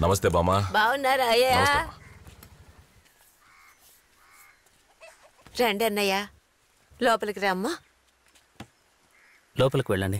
నమస్తే బామ్మా బాగున్నారా అయ్యా నమస్తే అమ్మా. రండి అన్నయ్య లోపలికి రమ్మా లోపలికి వెళ్ళండి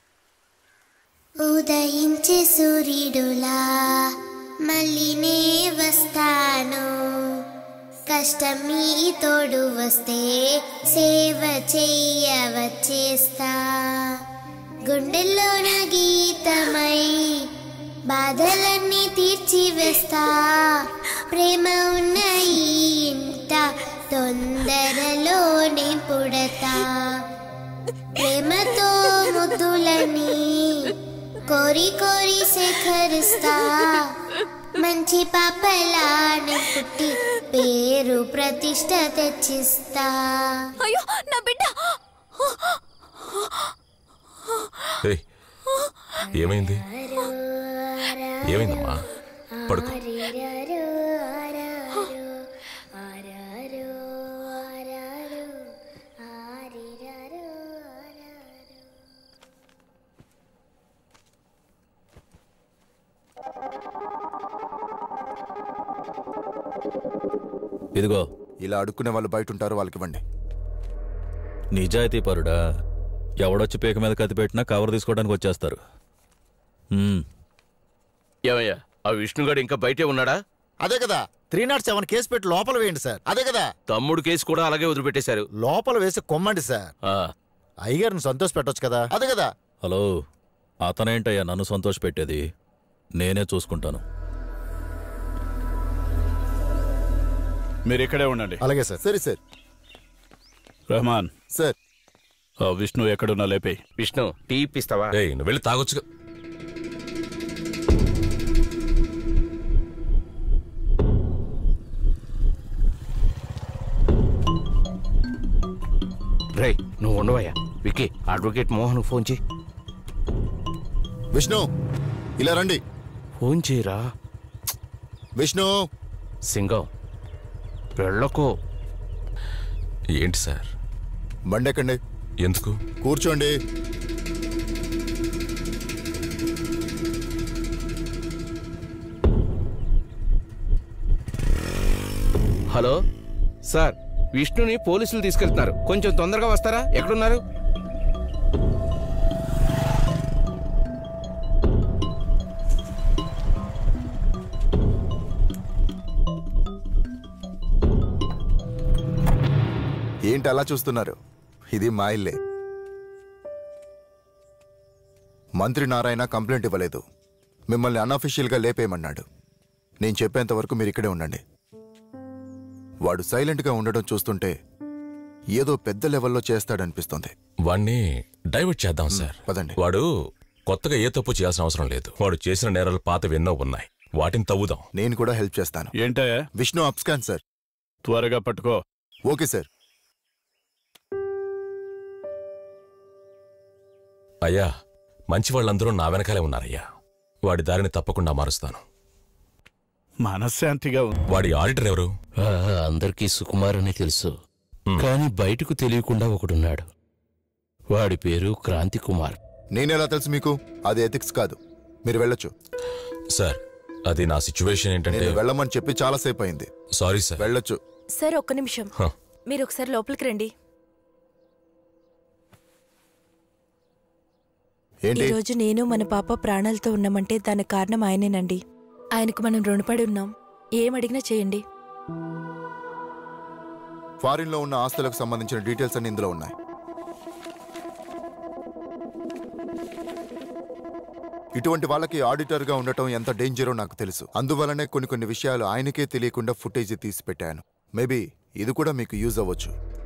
ఉదయించే సూర్యుడులా మళ్ళీ నే వస్తాను కష్టం మీ తోడు వస్తే సేవ చెయ్య వచ్చేస్తా గుండెల్లోన గీతమై బాధలన్నీ తీర్చి వేస్తా ప్రేమ ఉన్న ఈ ఇంట తొందరలోనే పుడతా ప్రేమతో ముద్దులని కోరి కోరి సేకరిస్తా మంచి పాపలానే పుట్టి పేరు ప్రతిష్ట తెచ్చిస్తా అయ్యో నా బిడ్డ ఏయ్, ఏమైంది ఏమైందమ్మా పడుకో ఇదిగో ఇలా అడుక్కునే వాళ్ళు బయట ఉంటారు వాళ్ళకి ఇవ్వండి నిజాయితీ పరుడా ఎవడొచ్చి పీక మీద కత్తి పెట్టినా కవర్ తీసుకోవడానికి వచ్చేస్తారు మ్మ్. ఏమయ్యా ఆ విష్ణుగాడు ఇంకా బయటే ఉన్నాడా అదే కదా త్రీ నాట్ సెవెన్ కేసు పెట్టి లోపల వేయండి సార్ అదే కదా తమ్ముడు కేసు కూడా అలాగే వదిలిపెట్టేశారు లోపల వేసి కొమ్మండి సార్ ఆ, అయ్యగారిని సంతోష పెట్టొచ్చు కదా అదే కదా హలో అతనేంటయ్యా నన్ను సంతోష పెట్టేది నేనే చూసుకుంటాను మీరు ఇక్కడే ఉండండి అలాగే సార్ సరే సార్ రెహమాన్ సార్ ఆ విష్ణు ఎక్కడున్నా లేపే విష్ణు టీ ఇప్పిస్తావా ఏయ్ నువ్వు వెళ్ళి తాగొచ్చుగా రే నువ్వు ఉండవయ్యా విక్కీ అడ్వకేట్ మోహన్ ఫోన్ చేయి విష్ణు ఇలా రండి ఫోన్ చేయరా విష్ణు సింగం వెళ్ళకో ఏంటి సార్ బండెక్కండి ఎందుకు కూర్చోండి హలో సార్ విష్ణుని పోలీసులు తీసుకెళ్తున్నారు కొంచెం తొందరగా వస్తారా ఎక్కడున్నారు ఏంటి అలా చూస్తున్నారు ఇది మా ఇల్లే మంత్రి నారాయణ కంప్లైంట్ ఇవ్వలేదు మిమ్మల్ని అన్అఫీషియల్గా లేపేయమన్నాడు నేను చెప్పేంత వరకు మీరు ఇక్కడే ఉండండి వాడు సైలెంట్గా ఉండడం చూస్తుంటే ఏదో పెద్ద లెవెల్లో చేస్తాడనిపిస్తుంది వాణ్ణి డైవర్ట్ చేద్దాం సార్ పదండి వాడు కొత్తగా ఏ తప్పు చేయాల్సిన అవసరం లేదు వాడు చేసిన నేరాలు పాతవి ఎన్నో ఉన్నాయి వాటిని తవ్వుదాం నేను కూడా హెల్ప్ చేస్తాను ఏంటయ్యా విష్ణు అప్స్కాన్ సార్ త్వరగా పట్టుకో ఓకే సార్ అయ్యా మంచి వాళ్ళందరూ నా వెనకాలే ఉన్నారయ్యా వాడి దారిని తప్పకుండా మారుస్తాను మనశ్శాంతిగా ఉంది వాడి ఆడిటర్ ఎవరు ఆ, అందరికీ సుకుమార్ అనే తెలుసు కానీ బయటకు తెలియకుండా ఒకడున్నాడు వాడి పేరు క్రాంతి కుమార్ నేనెలా తెలుసు మీకు అది ఎథిక్స్ కాదు మీరు వెళ్ళొచ్చు సార్ అది నా సిచ్యువేషన్ ఏంటంటే నేను వెళ్ళమని చెప్పి చాలాసేపు అయింది సారీ సార్ వెళ్ళొచ్చు సార్ ఒక్క నిమిషం హ. మీరు ఒకసారి లోపలికి రండి ఏంటి ఈ రోజు నేను మన పాప ప్రాణాలతో ఉన్నామంటే దానికి కారణం ఆయనేనండి ఆయనకు మనం రుణపడి ఉన్నాం ఏం అడిగినా చేయండి ఫారిన్ లో ఉన్న ఆస్తులకు సంబంధించిన డీటెయిల్స్ అన్ని ఇందులో ఉన్నాయి ఇటువంటి వాళ్ళకి ఆడిటర్ గా ఉండటం ఎంత డేంజరో నాకు తెలుసు అందువలనే కొన్ని కొన్ని విషయాలు ఆయనకే తెలియకుండా ఫుటేజ్ తీసి పెట్టాను మేబీ ఇది కూడా మీకు యూజ్ అవ్వచ్చు